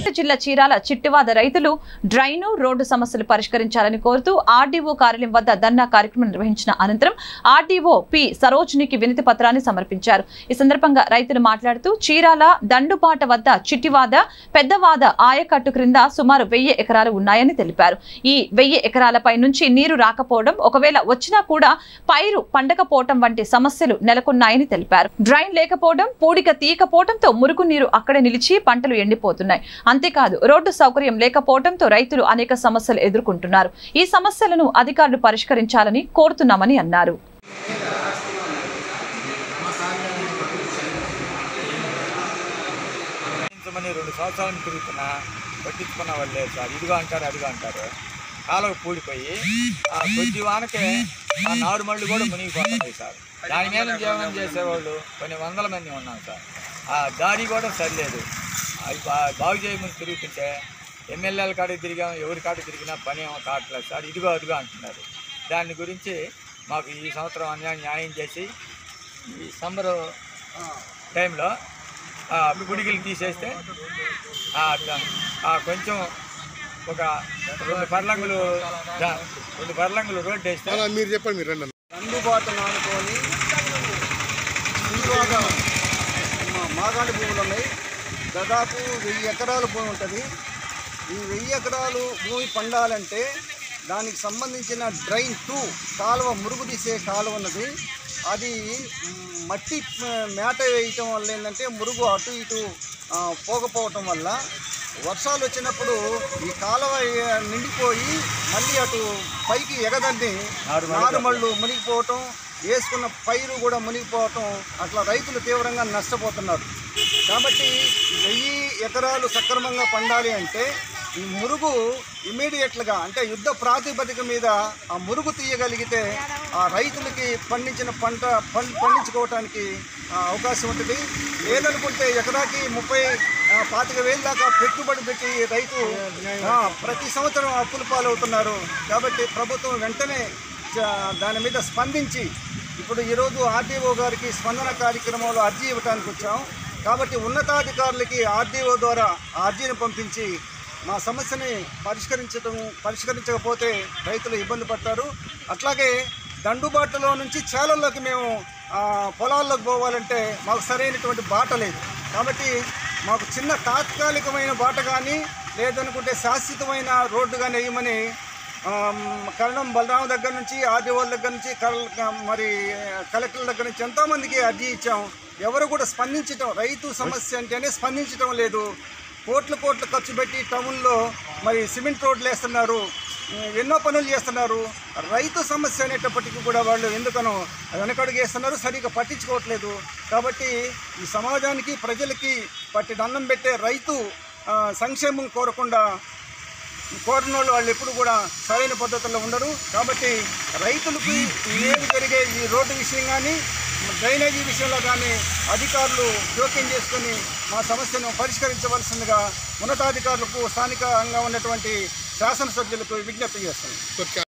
జిల్లా చీరాల చిట్టివాద రైతులు drain road సమస్యలు పరిష్కరించాలని కోరుతూ ఆర్డీఓ కార్యాలయం వద్ద ధర్నా కార్యక్రమం నిర్వహించిన అనంతరం ఆర్డీఓ పి సరోజినికి వినతి పత్రాన్ని సమర్పించారు ఈ సందర్భంగా రైతులు మాట్లాడుతూ చీరాల దండుబాట వద్ద చిట్టివాద పెద్దవాద ఆయకట్టు క్రింద సుమారు వెయ్యి ఎకరాలు ఉన్నాయని తెలిపారు ఈ వెయ్యి ఎకరాలపై నుంచి నీరు రాకపోవడం ఒకవేళ వచ్చినా కూడా పైరు పండకపోవటం వంటి సమస్యలు నెలకొన్నాయని తెలిపారు డ్రైన్ లేకపోవడం పూడిక తీయకపోవడంతో మురుగు నీరు అక్కడే నిలిచి పంటలు ఎండిపోతున్నాయి అంతేకాదు రోడ్డు సౌకర్యం లేకపోవడంతో రైతులు అనేక సమస్యలు ఎదుర్కొంటున్నారు ఈ సమస్యలను అధికారులు పరిష్కరించాలని కోరుతున్నామని అన్నారు పట్టించమని రెండు సంవత్సరాలు తిరుగుతున్నా పట్టించుకున్న వాళ్ళు లేదు సార్ ఇదిగో అంటారు అదిగో అంటారు కాలువ పూడిపోయి ఆ కొద్ది వానకే ఆ నారు మళ్ళు కూడా మునిగిపోతుంది సార్ దాని మీద జీవనం చేసేవాళ్ళు కొన్ని వందల మంది ఉన్నాం సార్ ఆ దారి కూడా సరిలేదు అది బా- బాగు చేయమని తిరుగుతుంటే ఎమ్మెల్యేల కాడికి తిరిగాం ఎవరి కాడికి తిరిగినా పని ఏమో కావట్లేదు సార్ ఇదిగో అదిగో అంటున్నారు దాని గురించి మాకు ఈ సంవత్సరం అన్యాయం న్యాయం చేసి ఈ సమ్మర్ టైంలో ఆ గుడిగిలు తీసేస్తే ఆ ద- ఆ కొంచెం ఒక రెండు పర్లంగులు ద- రెండు పర్లంగులు రోడ్డు వేస్తే అలా మీరు చెప్పండి మీరు రండి అన్న. అందుబాటును ఆనుకొని తీవ్రంగా మాగాడి భూములు ఉన్నాయి దాదాపు వెయ్యి ఎకరాల భూమి ఉంటుంది ఈ వెయ్యి ఎకరాలు భూమి పండాలంటే దానికి సంబంధించిన డ్రైన్ టూ కాలువ మురుగు తీసే కాలువ ఉన్నది అది మ్, మట్టి మ్, మేట వేయటం వల్ల ఏంటంటే మురుగు అటు ఇటు ఆ, పోకపోవటం వల్ల వర్షాలు వచ్చినప్పుడు ఈ కాలువ ఏ- నిండిపోయి మళ్ళీ అటు పైకి ఎగదండి నారుమళ్ళు మునిగిపోవటం వేసుకున్న పైరు కూడా మునిగిపోవటం అట్లా రైతులు తీవ్రంగా నష్టపోతున్నారు కాబట్టి వెయ్యి ఎకరాలు సక్రమంగా పండాలి అంటే ఈ మురుగు ఇమీడియట్లుగా అంటే యుద్ధ ప్రాతిపదిక మీద ఆ మురుగు తీయగలిగితే ఆ రైతులకి పండించిన పంట పం- పండించుకోవటానికి ఆ, అవకాశం ఉంటుంది లేదనుకుంటే ఎకరాకి ముప్పై ఆ, పాతిక వేలు దాకా పెట్టుబడి పెట్టి రైతు ఆ, ప్రతి సంవత్సరం అప్పుల పాలవుతున్నారు కాబట్టి ప్రభుత్వం వెంటనే చ- దాని మీద స్పందించి ఇప్పుడు ఈరోజు ఆర్డీఓ గారికి స్పందన కార్యక్రమంలో అర్జీ ఇవ్వడానికి వచ్చాం కాబట్టి ఉన్నతాధికారులకి ఆర్డీఓ ద్వారా ఆ అర్జీని పంపించి మా సమస్యని పరిష్కరించడం పరిష్కరించకపోతే రైతులు ఇబ్బంది పడతారు అట్లాగే దండుబాటులో నుంచి చేలల్లోకి మేము ఆ, పొలాల్లోకి పోవాలంటే మాకు సరైనటువంటి బాట లేదు కాబట్టి మాకు చిన్న తాత్కాలికమైన బాట కానీ లేదనుకుంటే శాశ్వతమైన రోడ్డు కానీ వేయమని ఆమ్, కరణం బలరాం దగ్గర నుంచి ఆర్డీఓల దగ్గర నుంచి కల మరి కలెక్టర్ల దగ్గర నుంచి ఎంతోమందికి అర్జీ ఇచ్చాం ఎవరు కూడా స్పందించటం రైతు సమస్య అంటేనే స్పందించడం లేదు కోట్లు కోట్లు ఖర్చు పెట్టి టౌన్లో మరి సిమెంట్ రోడ్లు వేస్తున్నారు ఎన్నో పనులు చేస్తున్నారు రైతు సమస్య అనేటప్పటికీ కూడా వాళ్ళు ఎందుకనో వెనకడుగు వేస్తున్నారు సరిగ్గా పట్టించుకోవట్లేదు కాబట్టి ఈ సమాజానికి ప్రజలకి పట్టి దండం పెట్టే రైతు ఆ, సంక్షేమం కోరకుండా కోరిన వాళ్ళు వాళ్ళు ఎప్పుడు కూడా సరైన పద్ధతుల్లో ఉండరు కాబట్టి రైతులకు ఏమి జరిగే ఈ రోడ్డు విషయం కానీ డ్రైనేజీ విషయంలో కానీ అధికారులు జోక్యం చేసుకొని మా సమస్యను పరిష్కరించవలసిందిగా ఉన్నతాధికారులకు స్థానికంగా ఉన్నటువంటి శాసనసభ్యులకు విజ్ఞప్తి చేస్తున్నాం ఓకే.